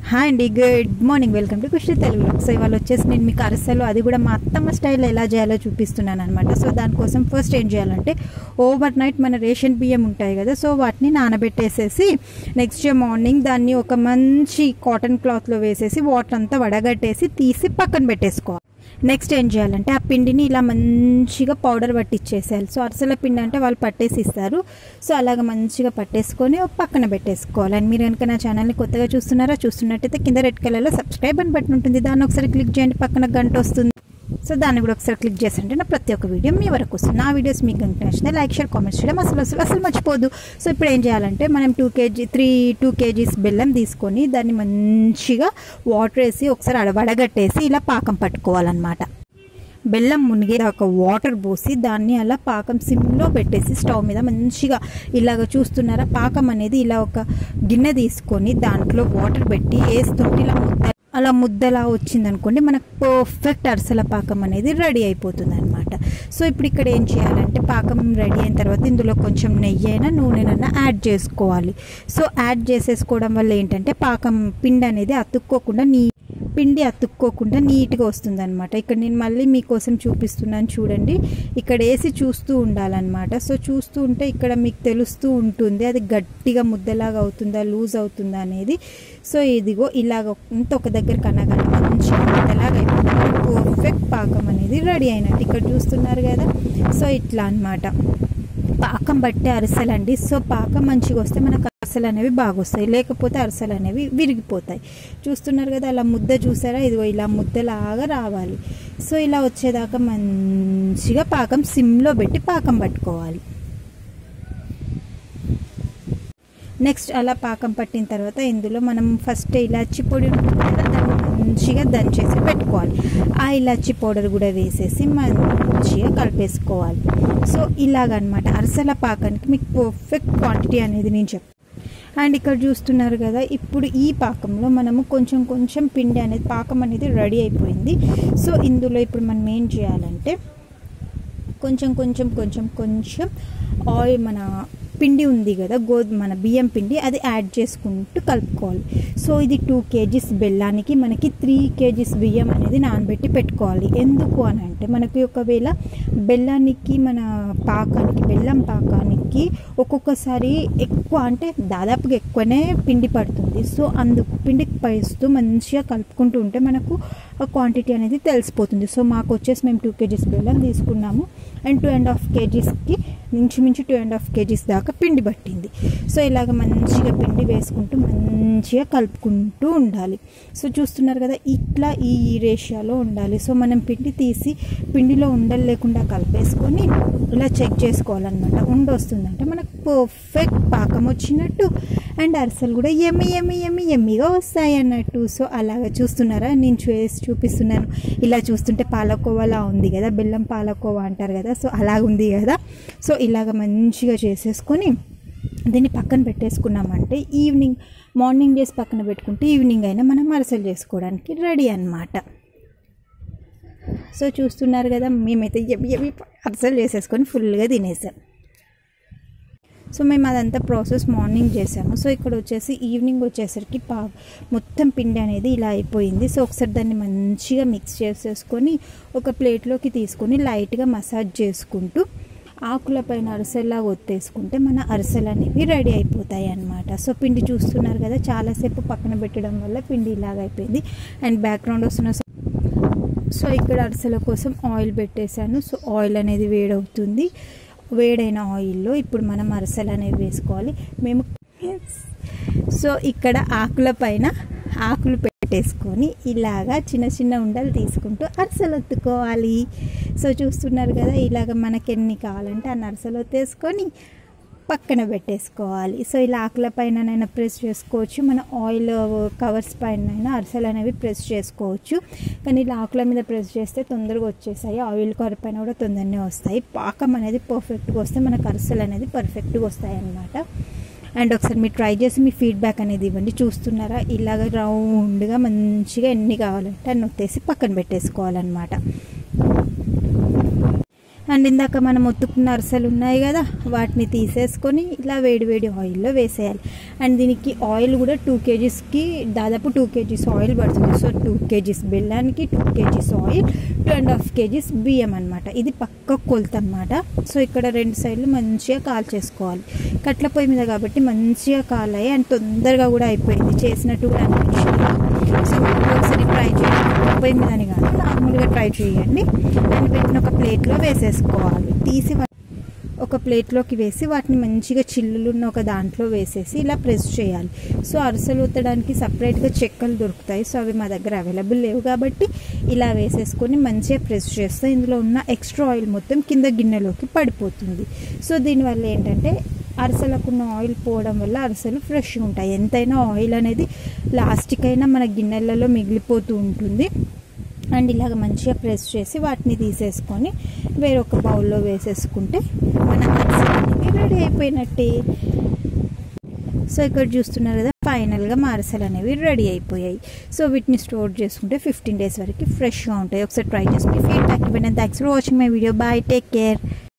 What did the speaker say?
hi అండి good morning welcome to Krishna Telugu so ఇవాళ వచ్చేసి నేను మీకు అరసలు అది కూడా మా అత్తమ్మ స్టైల్లో ఎలా చేయాలో చూపిస్తున్నాను అనమాట సో దానికోసం ఫస్ట్ ఏం చేయాలంటే ఓవర్ నైట్ మన రేషన్ బియ్యం ఉంటాయి కదా సో వాటిని నానబెట్టేసేసి నెక్స్ట్ డే మార్నింగ్ దాన్ని ఒక మంచి కాటన్ క్లాత్లో వేసేసి వాటర్ అంతా వడగట్టేసి తీసి పక్కన పెట్టేసుకోవాలి నెక్స్ట్ ఏం చేయాలంటే ఆ పిండిని ఇలా మంచిగా పౌడర్ పట్టించేసేయాలి సో అరసల పిండి అంటే వాళ్ళు పట్టేసి ఇస్తారు సో అలాగ మంచిగా పట్టేసుకొని ఒక పక్కన పెట్టేసుకోవాలి అండ్ మీరు కనుక నా ఛానల్ని కొత్తగా చూస్తున్నారా చూస్తున్నట్టయితే కింద రెడ్ కలర్లో సబ్స్క్రైబ్ అని బటన్ ఉంటుంది దాన్ని ఒకసారి క్లిక్ చేయండి పక్కన గంట వస్తుంది సో దాన్ని కూడా ఒకసారి క్లిక్ చేస్తుంటే నా ప్రతి ఒక్క వీడియో మీ వరకు వస్తుంది నా వీడియోస్ మీకు కనుక నచ్చితే లైక్ షేర్ కామెంట్స్ చేయడం అసలు అసలు అసలు మర్చిపోదు సో ఇప్పుడు ఏం చేయాలంటే మనం two KG three two KGs బెల్లం తీసుకొని దాన్ని మంచిగా వాటర్ వేసి ఒకసారి అడవడగట్టేసి ఇలా పాకం పట్టుకోవాలన్నమాట బెల్లం మునిగే ఒక వాటర్ పోసి దాన్ని అలా పాకం సిమ్లో పెట్టేసి స్టవ్ మీద మంచిగా ఇలాగ చూస్తున్నారా పాకం అనేది ఇలా ఒక గిన్నె తీసుకొని దాంట్లో వాటర్ పెట్టి వేస్తుంటే ఇలా ముద్ద అలా ముద్దలా వచ్చిందనుకోండి మనకు పర్ఫెక్ట్ అరసల పాకం అనేది రెడీ అయిపోతుంది అనమాట సో ఇప్పుడు ఇక్కడ ఏం చేయాలంటే పాకం రెడీ అయిన తర్వాత ఇందులో కొంచెం నెయ్యి అయినా నూనెనైనా యాడ్ చేసుకోవాలి సో యాడ్ చేసేసుకోవడం వల్ల ఏంటంటే పాకం పిండి అనేది అతుక్కోకుండా నీ పిండి అతుక్కోకుండా నీట్గా వస్తుంది అనమాట ఇక్కడ నేను మళ్ళీ మీకోసం చూపిస్తున్నాను చూడండి ఇక్కడ వేసి చూస్తూ ఉండాలన్నమాట సో చూస్తూ ఉంటే ఇక్కడ మీకు తెలుస్తూ ఉంటుంది అది గట్టిగా ముద్దలాగా అవుతుందా లూజ్ అవుతుందా అనేది సో ఇదిగో ఇలాగ ఇంత ఒక దగ్గర కనగల మంచి ముద్దలాగా అయిపోతుంది పర్ఫెక్ట్ పాకం అనేది రెడీ అయినట్టు ఇక్కడ చూస్తున్నారు కదా సో ఇట్లా అనమాట పాకం బట్టే అరిసెలండి సో పాకం మంచిగా వస్తే మనకు అరసలు అనేవి బాగా వస్తాయి లేకపోతే అరసలు అనేవి విరిగిపోతాయి చూస్తున్నారు కదా అలా ముద్ద చూసారా ఇదిగో ఇలా ముద్దలాగా రావాలి సో ఇలా వచ్చేదాకా మంచిగా పాకం సిమ్లో పెట్టి పాకం పట్టుకోవాలి నెక్స్ట్ అలా పాకం పట్టిన తర్వాత ఇందులో మనం ఫస్ట్ ఇలాచి పొడి ఉంటుంది కదా దాన్ని మంచిగా దంచేసి పెట్టుకోవాలి ఆ ఇలాచి పౌడర్ కూడా వేసేసి మంచిగా కలిపేసుకోవాలి సో ఇలాగనమాట అరసల పాకానికి మీకు పర్ఫెక్ట్ క్వాంటిటీ అనేది నేను చెప్తాను అండ్ ఇక్కడ చూస్తున్నారు కదా ఇప్పుడు ఈ పాకంలో మనము కొంచెం కొంచెం పిండి అనేది పాకం అనేది రెడీ అయిపోయింది సో ఇందులో ఇప్పుడు మనం ఏం చేయాలంటే కొంచెం కొంచెం కొంచెం కొంచెం ఆయిల్ మన పిండి ఉంది కదా గోధుమ మన బియ్యం పిండి అది యాడ్ చేసుకుంటూ కలుపుకోవాలి సో ఇది టూ కేజీస్ బెల్లానికి మనకి త్రీ కేజీస్ బియ్యం అనేది నానబెట్టి పెట్టుకోవాలి ఎందుకు అని అంటే మనకి ఒకవేళ బెల్లానికి మన పాకానికి బెల్లం పాకానికి ఒక్కొక్కసారి ఎక్కువ అంటే దాదాపుగా ఎక్కువనే పిండి పడుతుంది సో అందుకు పిండికి పైస్తూ మంచిగా కలుపుకుంటూ ఉంటే మనకు ఆ క్వాంటిటీ అనేది తెలిసిపోతుంది సో మాకు వచ్చేసి మేము టూ కేజీస్ బెల్లం తీసుకున్నాము అండ్ టూ అండ్ హాఫ్ కేజీస్కి ఇంచుమించు టూ అండ్ హాఫ్ కేజీస్ దాకా పిండి పట్టింది సో ఇలాగ మంచిగా పిండి వేసుకుంటూ మంచిగా కలుపుకుంటూ ఉండాలి సో చూస్తున్నారు కదా ఇట్లా ఈ రేషియాలో ఉండాలి సో మనం పిండి తీసి పిండిలో ఉండలు లేకుండా కలిపేసుకొని ఇలా చెక్ చేసుకోవాలన్నమాట ఉండ వస్తుందంటే మనకు పర్ఫెక్ట్ పాకం వచ్చినట్టు అండ్ అరసలు కూడా ఎమ్మి ఎమ్మి ఎమ్మి ఎమ్మిగా వస్తాయి అన్నట్టు సో అలాగ చూస్తున్నారా నేను చేసి చూపిస్తున్నాను ఇలా చూస్తుంటే పాలకోవాలా ఉంది కదా బెల్లం పాలకోవా అంటారు కదా సో అలాగుంది కదా సో ఇలాగ మంచిగా చేసేసుకొని దీన్ని పక్కన పెట్టేసుకున్నామంటే ఈవినింగ్ మార్నింగ్ చేసి పక్కన పెట్టుకుంటే ఈవినింగ్ అయినా మనం అరసలు చేసుకోవడానికి రెడీ అనమాట సో చూస్తున్నారు కదా మేమైతే ఎవి ఎవి అరసలు చేసేసుకొని ఫుల్గా తినేసాం సో మేము అదంతా ప్రాసెస్ మార్నింగ్ చేసాము సో ఇక్కడ వచ్చేసి ఈవినింగ్ వచ్చేసరికి పా మొత్తం పిండి అనేది ఇలా అయిపోయింది సో ఒకసారి దాన్ని మంచిగా మిక్స్ చేసేసుకొని ఒక ప్లేట్లోకి తీసుకొని లైట్గా మసాజ్ చేసుకుంటూ ఆకుల పైన అరిసెల్లాగా ఒత్తేసుకుంటే మన అరిసెలు అనేవి రెడీ అయిపోతాయి అన్నమాట సో పిండి చూస్తున్నారు కదా చాలాసేపు పక్కన పెట్టడం వల్ల పిండి ఇలాగ అయిపోయింది అండ్ బ్యాక్గ్రౌండ్ వస్తున్న సో ఇక్కడ అరిసెల కోసం ఆయిల్ పెట్టేశాను సో ఆయిల్ అనేది వేడవుతుంది వేడైన ఆయిల్లో ఇప్పుడు మనం అరసలు అనేవి వేసుకోవాలి మేము సో ఇక్కడ ఆకుల పైన ఆకులు పెట్టేసుకొని ఇలాగా చిన్న చిన్న ఉండలు తీసుకుంటూ అరసలు ఒత్తుకోవాలి సో చూస్తున్నారు కదా ఇలాగ మనకి ఎన్ని కావాలంటే ఆ నరసలు ఒత్తేసుకొని పక్కన పెట్టేసుకోవాలి సో ఇలా ఆకుల పైన ప్రెస్ చేసుకోవచ్చు మన ఆయిల్ కవర్స్ పైన అరసలు అనేవి ప్రెస్ చేసుకోవచ్చు కానీ ఇలా ఆకుల మీద ప్రెస్ చేస్తే తొందరగా వచ్చేసాయి ఆయిల్ కవర్ పైన కూడా తొందరనే వస్తాయి పాకం అనేది పర్ఫెక్ట్గా వస్తే మనకు అరసలు అనేది పర్ఫెక్ట్గా వస్తాయి అన్నమాట అండ్ ఒకసారి మీరు ట్రై చేసి మీ ఫీడ్బ్యాక్ అనేది ఇవ్వండి చూస్తున్నారా ఇలాగ రౌండ్గా మంచిగా ఎన్ని కావాలంటే అన్ని ఒత్తేసి పక్కన పెట్టేసుకోవాలన్నమాట అండ్ ఇందాక మనం ఒత్తుకున్న అరసలు ఉన్నాయి కదా వాటిని తీసేసుకొని ఇలా వేడి వేడి ఆయిల్లో వేసేయాలి అండ్ దీనికి ఆయిల్ కూడా టూ కేజీస్కి దాదాపు టూ కేజీస్ ఆయిల్ పడుతుంది సో టూ కేజీస్ బెల్లానికి two KGs oil two and half KGs బియ్యం అనమాట ఇది పక్క కొలత అనమాట సో ఇక్కడ రెండు సైడ్లు మంచిగా కాల్ చేసుకోవాలి కట్ల పొయ్యి మీద కాబట్టి మంచిగా కాలాయి అండ్ తొందరగా కూడా అయిపోయింది చేసినట్టు కూడా అనిపించింది సో మీరు ఒకసారి ట్రై చేయండి కట్ల పొయ్యి మీదని కాదు నార్మల్గా ట్రై చేయండి అండ్ వీటిని ఒక ప్లేట్లో వేసేసుకోవాలి తీసి వా- ఒక ప్లేట్లోకి వేసి వాటిని మంచిగా చిల్లులు ఉన్న ఒక దాంట్లో వేసేసి ఇలా ప్రెస్ చేయాలి సో అరసలు ఉత్తడానికి సపరేట్గా చెక్కలు దొరుకుతాయి సో అవి మా దగ్గర అవైలబుల్ లేవు కాబట్టి ఇలా వేసేసుకొని మంచిగా ప్రెస్ చేస్తే ఇందులో ఉన్న ఎక్స్ట్రా ఆయిల్ మొత్తం కింద గిన్నెలోకి పడిపోతుంది సో దీనివల్ల ఏంటంటే అరసలకు ఉన్న ఆయిల్ పోవడం వల్ల అరసలు ఫ్రెష్గా ఉంటాయి ఎంతైనా ఆయిల్ అనేది లాస్ట్కి అయినా మన గిన్నెలలో మిగిలిపోతూ ఉంటుంది అండ్ ఇలాగ మంచిగా ప్రెస్ చేసి వాటిని తీసేసుకొని వేరొక బౌల్లో వేసేసుకుంటే మన అరిసెలు అనేవి రెడీ అయిపోయినట్టే సో ఇక్కడ చూస్తున్నారు కదా ఫైనల్గా మా అరిసెలు అనేవి రెడీ అయిపోయాయి సో వీటిని స్టోర్ చేసుకుంటే ఫిఫ్టీన్ డేస్ వరకు ఫ్రెష్గా ఉంటాయి ఒకసారి ట్రై చేసుకుని ఫీడ్బ్యాక్ ఇవ్వండి thanks for watching my video bye take care